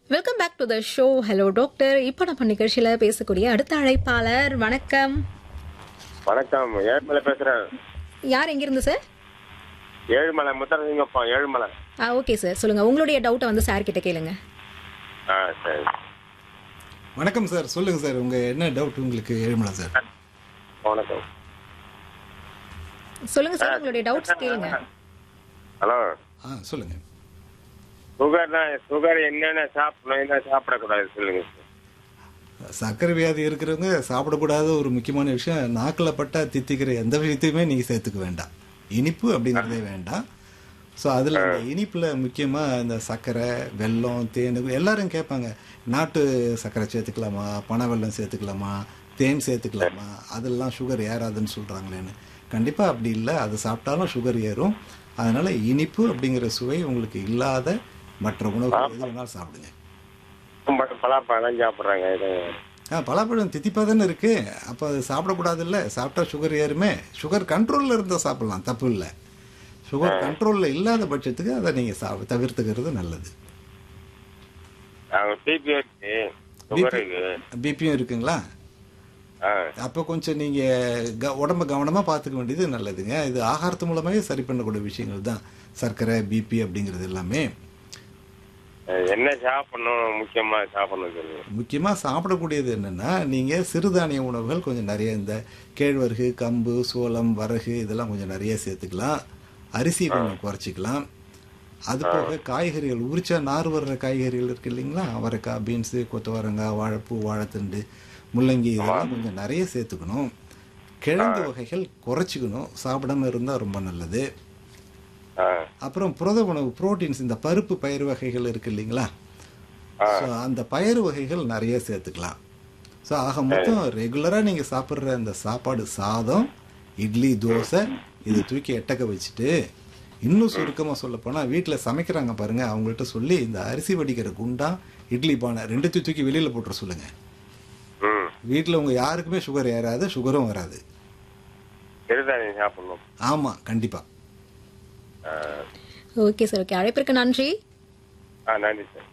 welcome back to the show hello doctor இப்போ நம்ம நிகழ்ச்சியில பேசக்கூடிய அடுத்த அழைப்பாளர் வணக்கம் வணக்கம் ஏழுமலை பேசுறேன் யார் எங்கிருந்து சார் ஏழுமலை முத்தரசிங்கப்பா ஏழுமலை ஆ ஓகே சார் சொல்லுங்க உங்களுடைய டவுட்டை வந்து சார் கிட்ட கேளுங்க ஆ சரி வணக்கம் சார் சொல்லுங்க சார் உங்க என்ன டவுட் உங்களுக்கு ஏழுமலை சார் வணக்கம் சொல்லுங்க சார் உங்களுடைய டவுட்ஸ் கேளுங்க ஹலோ ஆ சொல்லுங்க சுகர் தான் சுகர் என்னென்ன சாப்பிடணும் என்ன சாப்பிடக்கூடாது சொல்லுங்க சார் சர்க்கரை வியாதி இருக்கிறவங்க சாப்பிடக்கூடாத ஒரு முக்கியமான விஷயம் நாக்கில் பட்டா தித்திக்கிற எந்த விஷயத்தையுமே நீங்க சேர்த்துக்க வேண்டாம் இனிப்பு அப்படிங்கிறதே வேண்டாம் ஸோ அதில் இந்த இனிப்பில் முக்கியமாக இந்த சர்க்கரை வெல்லம் தேன் எல்லாரும் கேட்பாங்க நாட்டு சர்க்கரை சேர்த்துக்கலாமா பனை வெல்லம் சேர்த்துக்கலாமா தேன் சேர்த்துக்கலாமா அதெல்லாம் சுகர் ஏறாதுன்னு சொல்கிறாங்களேன்னு கண்டிப்பாக அப்படி இல்லை அது சாப்பிட்டாலும் சுகர் ஏறும் அதனால இனிப்பு அப்படிங்கிற சுவை உங்களுக்கு இல்லாத மற்ற உணவுகள் எது வேணாலும் சாப்பிடுங்க மட்டும் பலாப்பழம் சாப்பிட்றாங்க இது ஆ பலாப்பழம் தித்திப்பாக தானே இருக்கு அப்போ அது சாப்பிடக்கூடாதுல்ல சாப்பிட்டா சுகர் ஏறுமே சுகர் கண்ட்ரோலில் இருந்தால் சாப்பிடலாம் தப்பு இல்லை சுகர் கண்ட்ரோலில் இல்லாத பட்சத்துக்கு அதை நீங்கள் சா தவிர்த்துக்கிறது நல்லது அவங்க பிபி இருக்கு சுகர் இருக்கு பிபியும் இருக்குங்களா ஆ அப்போ கொஞ்சம் நீங்கள் க உடம்ப கவனமாக பார்த்துக்க வேண்டியது நல்லதுங்க இது ஆகாரத்து மூலமாகவே சரி பண்ணக்கூடிய விஷயங்கள் தான் சர்க்கரை பிபி அப்படிங்கிறது எல்லாமே என்ன சாப்பிடணும் முக்கியமா சாப்பிடணும் சொல்லுங்க முக்கியமாக சாப்பிடக்கூடியது என்னென்னா நீங்கள் சிறுதானிய உணவுகள் கொஞ்சம் நிறைய இந்த கேழ்வரகு கம்பு சோளம் வரகு இதெல்லாம் கொஞ்சம் நிறைய சேர்த்துக்கலாம் அரிசி கொஞ்சம் குறைச்சிக்கலாம் அது போக காய்கறிகள் உரிச்சா நார் வர்ற காய்கறிகள் இருக்கு இல்லைங்களா அவரைக்காய் பீன்ஸு கொத்தவரங்காய் வாழைப்பூ வாழைத்தண்டு முள்ளங்கி இதெல்லாம் கொஞ்சம் நிறைய சேர்த்துக்கணும் கிழங்கு வகைகள் குறைச்சிக்கணும் சாப்பிடாம இருந்தால் ரொம்ப நல்லது ஆ அப்புறம் புரத உணவு புரோட்டீன்ஸ் இந்த பருப்பு பயிர் வகைகள் இருக்கு இல்லைங்களா ஸோ அந்த பயிர் வகைகள் நிறைய சேர்த்துக்கலாம் ஸோ ஆக மொத்தம் ரெகுலராக நீங்கள் சாப்பிட்ற அந்த சாப்பாடு சாதம் இட்லி தோசை இதை தூக்கி எட்டக்க வச்சுட்டு இன்னும் சுருக்கமாக சொல்ல போனால் வீட்டில் சமைக்கிறாங்க பாருங்க அவங்கள்ட்ட சொல்லி இந்த அரிசி வடிக்கிற குண்டா இட்லி பானை ரெண்டுத்தையும் தூக்கி வெளியில் போட்டுற சொல்லுங்க ம் வீட்டில் உங்கள் யாருக்குமே சுகர் ஏறாது சுகரும் வராது சிறுதானியம் சாப்பிடணும் ஆமாம் கண்டிப்பாக ஆ ஓகே சார் ஓகே அழைப்பிற்கு நன்றி ஆ நன்றி சார்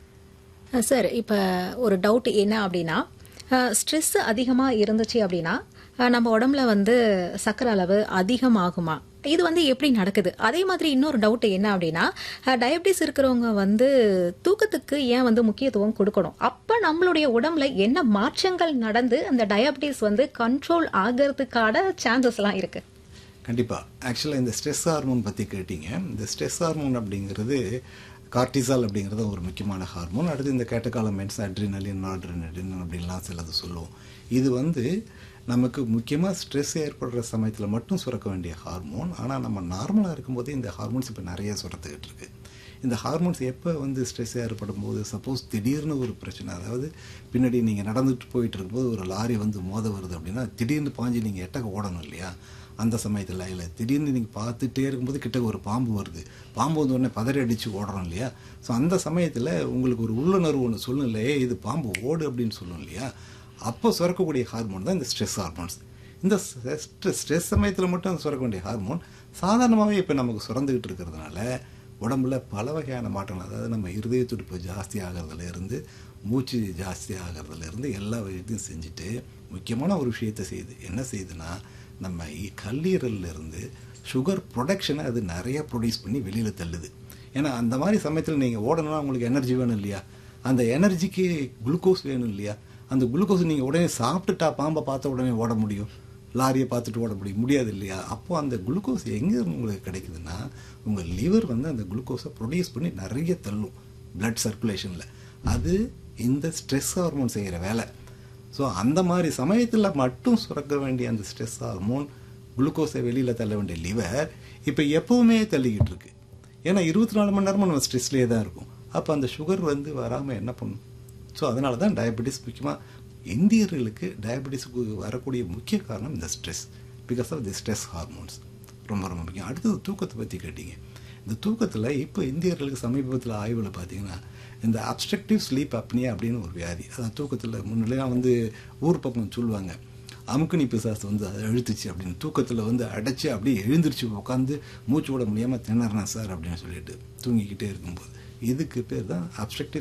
அஹ் சார் இப்போ ஒரு டவுட் என்ன அப்படின்னா ஸ்ட்ரெஸ் அதிகமாக இருந்துச்சு அப்படின்னா அஹ் நம்ம உடம்புல வந்து சர்க்கரை அளவு அதிகமாகுமா இது வந்து எப்படி நடக்குது அதே மாதிரி இன்னொரு டவுட் என்ன அப்படின்னா டயபிட்டிஸ் இருக்கிறவங்க வந்து தூக்கத்துக்கு ஏன் வந்து முக்கியத்துவம் கொடுக்கணும் அப்போ நம்மளுடைய உடம்புல என்ன மாற்றங்கள் நடந்து அந்த டயபிட்டிஸ் வந்து கண்ட்ரோல் ஆகிறதுக்கான சான்சஸ் எல்லாம் இருக்கு கண்டிப்பாக ஆக்சுவலாக இந்த ஸ்ட்ரெஸ் ஹார்மோன் பற்றி கேட்டீங்க இந்த ஸ்ட்ரெஸ் ஹார்மோன் அப்படிங்கிறது கார்டிசால் அப்படிங்கிறது ஒரு முக்கியமான ஹார்மோன் அடுத்து இந்த கேட்டகாலமென்ட்ஸ் அட்ரினலின் நாட்ரினலின் அப்படின்லாம் சிலது சொல்லுவோம் இது வந்து நமக்கு முக்கியமாக ஸ்ட்ரெஸ் ஏற்படுற சமயத்தில் மட்டும் சுரக்க வேண்டிய ஹார்மோன் ஆனால் நம்ம நார்மலாக இருக்கும்போதே இந்த ஹார்மோன்ஸ் இப்போ நிறைய சுரத்துக்கிட்டு இருக்கு இந்த ஹார்மோன்ஸ் எப்போ வந்து ஸ்ட்ரெஸ் ஏற்படும் போது சப்போஸ் திடீர்னு ஒரு பிரச்சனை அதாவது பின்னாடி நீங்கள் நடந்துட்டு போயிட்டு இருக்கும்போது ஒரு லாரி வந்து மோத வருது அப்படின்னா திடீர்னு பாஞ்சு நீங்கள் எட்டக்க ஓடணும் இல்லையா அந்த சமயத்தில் இல்லை திடீர்னு நீங்கள் பார்த்துட்டே இருக்கும்போது கிட்ட ஒரு பாம்பு வருது பாம்பு வந்து உடனே பதறி அடித்து ஓடுறோம் இல்லையா ஸோ அந்த சமயத்தில் உங்களுக்கு ஒரு உள்ளுணர்வு ஒன்று சொல்லும் இல்லையே இது பாம்பு ஓடு அப்படின்னு சொல்லும் இல்லையா அப்போ சுரக்கக்கூடிய ஹார்மோன் தான் இந்த ஸ்ட்ரெஸ் ஹார்மோன்ஸ் இந்த ஸ்ட்ரெஸ் சமயத்தில் மட்டும் சுரக்க வேண்டிய ஹார்மோன் சாதாரணமாகவே இப்போ நமக்கு சுரந்துக்கிட்டு இருக்கிறதுனால உடம்புல பல வகையான மாற்றங்கள் அதாவது நம்ம இருதய துடிப்பு ஜாஸ்தி ஆகிறதுல இருந்து மூச்சு ஜாஸ்தி ஆகிறதுல இருந்து எல்லா விஷயத்தையும் செஞ்சுட்டு முக்கியமான ஒரு விஷயத்தை செய்யுது என்ன செய்யுதுன்னா நம்ம இ- கல்லீரல்ல இருந்து சுகர் ப்ரொடக்ஷனை அது நிறைய ப்ரொடியூஸ் பண்ணி வெளியில் தள்ளுது ஏன்னா அந்த மாதிரி சமயத்தில் நீங்கள் ஓடணும்னா உங்களுக்கு எனர்ஜி வேணும் இல்லையா அந்த எனர்ஜிக்கு குளுக்கோஸ் வேணும் இல்லையா அந்த குளுக்கோஸ் நீங்கள் உடனே சாப்பிட்டுட்டா பாம்பை பார்த்த உடனே ஓட முடியும் லாரியை பார்த்துட்டு ஓட முடியும் முடியாது இல்லையா அப்போ அந்த குளுக்கோஸ் எங்கே உங்களுக்கு கிடைக்குதுன்னா உங்கள் லிவர் வந்து அந்த குளுக்கோஸை ப்ரொடியூஸ் பண்ணி நிறைய தள்ளும் blood சர்க்குலேஷனில் அது இந்த ஸ்ட்ரெஸ் ஹார்மோன் செய்கிற வேலை ஸோ அந்த மாதிரி சமயத்தில் மட்டும் சுரக்க வேண்டிய அந்த ஸ்ட்ரெஸ் ஹார்மோன் குளுக்கோஸை வெளியில் தள்ள வேண்டிய லிவர் இப்போ எப்பவுமே தள்ளிக்கிட்டு இருக்கு ஏன்னா இருபத்தி நாலு மணி நேரமும் நம்ம ஸ்ட்ரெஸ்லேயே தான் இருக்கும் அப்போ அந்த சுகர் வந்து வராமல் என்ன பண்ணும் ஸோ அதனால தான் டயபெட்டிஸ் முக்கியமாக இந்தியர்களுக்கு டயபெட்டிஸுக்கு வரக்கூடிய முக்கிய காரணம் இந்த stress because of the stress hormones ரொம்ப ரொம்ப முக்கியம் அடுத்தது தூக்கத்தை பற்றி கேட்டீங்க இந்த தூக்கத்தில் இப்போ இந்தியர்களுக்கு சமீபத்தில் ஆய்வில் பார்த்தீங்கன்னா இந்த அப்ஸ்ட்ரக்டிவ் ஸ்லீப் அப்னியா அப்படின்னு ஒரு வியாதி அதான் தூக்கத்தில் முன்னாடிலாம் வந்து ஊர் பக்கம் சொல்லுவாங்க அமுக்கணி பிசாசு வந்து அதை அழுத்துச்சு அப்படின்னு தூக்கத்தில் வந்து அடைச்சி அப்படியே எழுந்திருச்சு உட்காந்து மூச்சு விட முடியாமல் திணறனா சார் அப்படின்னு சொல்லிட்டு தூங்கிக்கிட்டே இருக்கும்போது இதுக்கு பேர் தான் அப்ஸ்ட்ரக்டிவ்